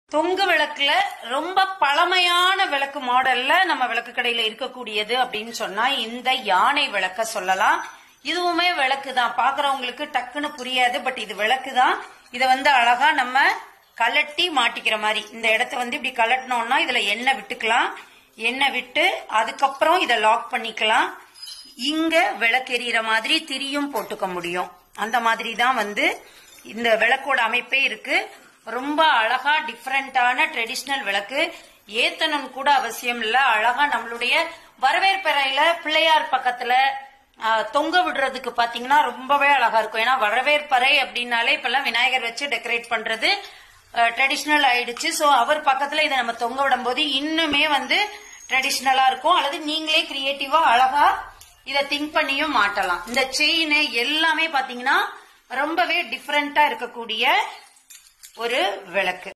தொங்கு விளக்குல ரொம்ப பழமையான விளக்கு மாடல்ல நம்ம விளக்கு கடையில இருக்கக்கூடியது அப்படின்னு சொன்னா இந்த யானை விளக்க சொல்லலாம் இதுவுமே விளக்கு தான் பாக்குறவங்களுக்கு டக்குன்னு புரியாது பட் இது விளக்கு தான் இதை வந்து அழகா நம்ம கலட்டி மாட்டிக்கிற மாதிரி இந்த இடத்த வந்து இப்படி கலட்டினோம்னா இதுல எண்ணெய் விட்டுக்கலாம் எண்ணெய் விட்டு அதுக்கப்புறம் இதை லாக் பண்ணிக்கலாம் இங்க விளக்கு எரியற மாதிரி திரியும் போட்டுக்க முடியும் அந்த மாதிரி தான் வந்து இந்த விளக்கோட அமைப்பே இருக்கு ரொம்ப அழகா டிஃப்ரெண்டான ட்ரெடிஷ்னல் விளக்கு ஏத்தணும் கூட அவசியம் இல்ல அழகா நம்மளுடைய வரவேற்பறையில பிள்ளையார் பக்கத்துல ஆ, தொங்க விடுறதுக்கு பாத்தீங்கன்னா ரொம்பவே அழகா இருக்கும் ஏன்னா வரவேற்பறை அப்படின்னாலே இப்பெல்லாம் விநாயகர் வச்சு டெக்கரேட் பண்றது ட்ரெடிஷ்னல் ஆயிடுச்சு சோ அவர் பக்கத்துல இதை நம்ம தொங்க விடும்போது இன்னுமே வந்து ட்ரெடிஷ்னலா இருக்கும் அல்லது நீங்களே கிரியேட்டிவா அழகா இதை திங்க் பண்ணியும் மாட்டலாம் இந்த செயின் எல்லாமே பாத்தீங்கன்னா ரொம்பவே டிஃப்ரெண்டா இருக்கக்கூடிய ஒரு விளக்கு